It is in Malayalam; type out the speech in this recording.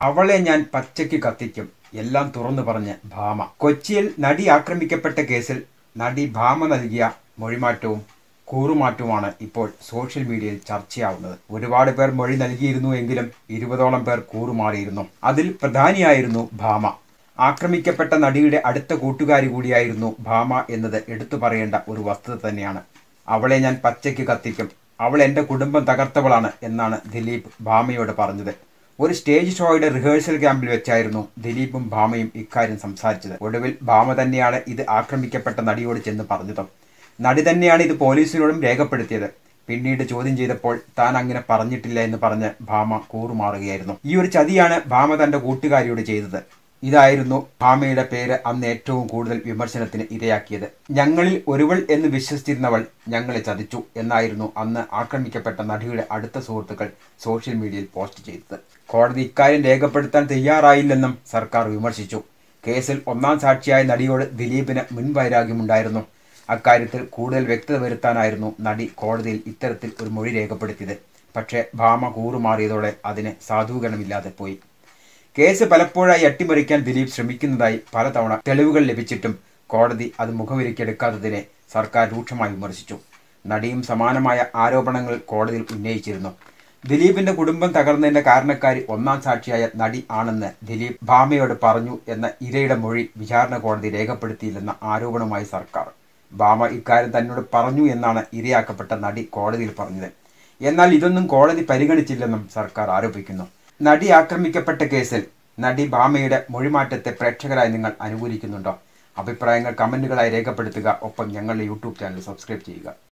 അവളെ ഞാൻ പച്ചയ്ക്ക് കത്തിക്കും എല്ലാം തുറന്നു പറഞ്ഞ് ഭാമ കൊച്ചിയിൽ നടി ആക്രമിക്കപ്പെട്ട കേസിൽ നടി ഭാമ നൽകിയ മൊഴിമാറ്റവും കൂറുമാറ്റവുമാണ് ഇപ്പോൾ സോഷ്യൽ മീഡിയയിൽ ചർച്ചയാവുന്നത് ഒരുപാട് പേർ മൊഴി നൽകിയിരുന്നു എങ്കിലും ഇരുപതോളം പേർ കൂറുമാറിയിരുന്നു അതിൽ പ്രധാനിയായിരുന്നു ഭാമ ആക്രമിക്കപ്പെട്ട നടിയുടെ അടുത്ത കൂട്ടുകാരി കൂടിയായിരുന്നു ഭാമ എന്നത് എടുത്തു പറയേണ്ട ഒരു വസ്തുത തന്നെയാണ് അവളെ ഞാൻ പച്ചയ്ക്ക് കത്തിക്കും അവൾ എൻ്റെ കുടുംബം തകർത്തവളാണ് എന്നാണ് ദിലീപ് ഭാമയോട് പറഞ്ഞത് ഒരു സ്റ്റേജ് ഷോയുടെ റിഹേഴ്സൽ ക്യാമ്പിൽ വെച്ചായിരുന്നു ദിലീപും ഭാമയും ഇക്കാര്യം സംസാരിച്ചത് ഒടുവിൽ ഭാമ തന്നെയാണ് ഇത് ആക്രമിക്കപ്പെട്ട നടിയോട് ചെന്ന് പറഞ്ഞത് നടി തന്നെയാണ് ഇത് പോലീസിനോടും രേഖപ്പെടുത്തിയത് പിന്നീട് ചോദ്യം ചെയ്തപ്പോൾ താൻ അങ്ങനെ പറഞ്ഞിട്ടില്ല എന്ന് പറഞ്ഞ് ഭാമ കൂറുമാറുകയായിരുന്നു ഈ ഒരു ചതിയാണ് ഭാമ തന്റെ കൂട്ടുകാരിയോട് ചെയ്തത് ഇതായിരുന്നു ഭാമയുടെ പേര് അന്ന് ഏറ്റവും കൂടുതൽ വിമർശനത്തിന് ഇരയാക്കിയത് ഞങ്ങളിൽ ഒരുവൾ എന്ന് വിശ്വസിച്ചിരുന്നവൾ ഞങ്ങളെ ചതിച്ചു എന്നായിരുന്നു അന്ന് ആക്രമിക്കപ്പെട്ട നടിയുടെ അടുത്ത സുഹൃത്തുക്കൾ സോഷ്യൽ മീഡിയയിൽ പോസ്റ്റ് ചെയ്തത് കോടതി ഇക്കാര്യം രേഖപ്പെടുത്താൻ തയ്യാറായില്ലെന്നും സർക്കാർ വിമർശിച്ചു കേസിൽ ഒന്നാം സാക്ഷിയായ നടിയോട് ദിലീപിന് മുൻവൈരാഗ്യമുണ്ടായിരുന്നു അക്കാര്യത്തിൽ കൂടുതൽ വ്യക്തത വരുത്താനായിരുന്നു നടി കോടതിയിൽ ഇത്തരത്തിൽ ഒരു മൊഴി രേഖപ്പെടുത്തിയത് പക്ഷേ ഭാമ കൂറുമാറിയതോടെ അതിന് സാധൂകരണമില്ലാതെ പോയി കേസ് പലപ്പോഴായി അട്ടിമറിക്കാൻ ദിലീപ് ശ്രമിക്കുന്നതായി പലതവണ തെളിവുകൾ ലഭിച്ചിട്ടും കോടതി അത് മുഖവിരിക്കെടുക്കാത്തതിനെ സർക്കാർ രൂക്ഷമായി വിമർശിച്ചു നടിയും സമാനമായ ആരോപണങ്ങൾ കോടതിയിൽ ഉന്നയിച്ചിരുന്നു ദിലീപിന്റെ കുടുംബം തകർന്നതിന്റെ കാരണക്കാരി ഒന്നാം സാക്ഷിയായ നടി ആണെന്ന് ദിലീപ് ഭാമയോട് പറഞ്ഞു എന്ന ഇരയുടെ മൊഴി വിചാരണ കോടതി രേഖപ്പെടുത്തിയില്ലെന്ന ആരോപണവുമായി സർക്കാർ ഭാമ ഇക്കാര്യം തന്നോട് പറഞ്ഞു എന്നാണ് ഇരയാക്കപ്പെട്ട നടി കോടതിയിൽ പറഞ്ഞത് എന്നാൽ ഇതൊന്നും കോടതി പരിഗണിച്ചില്ലെന്നും സർക്കാർ ആരോപിക്കുന്നു നടി ആക്രമിക്കപ്പെട്ട കേസിൽ നടി ഭാമയുടെ മൊഴിമാറ്റത്തെ പ്രേക്ഷകരായി നിങ്ങൾ അനുകൂലിക്കുന്നുണ്ടോ അഭിപ്രായങ്ങൾ കമന്റുകളായി രേഖപ്പെടുത്തുക ഒപ്പം ഞങ്ങളുടെ യൂട്യൂബ് ചാനൽ സബ്സ്ക്രൈബ് ചെയ്യുക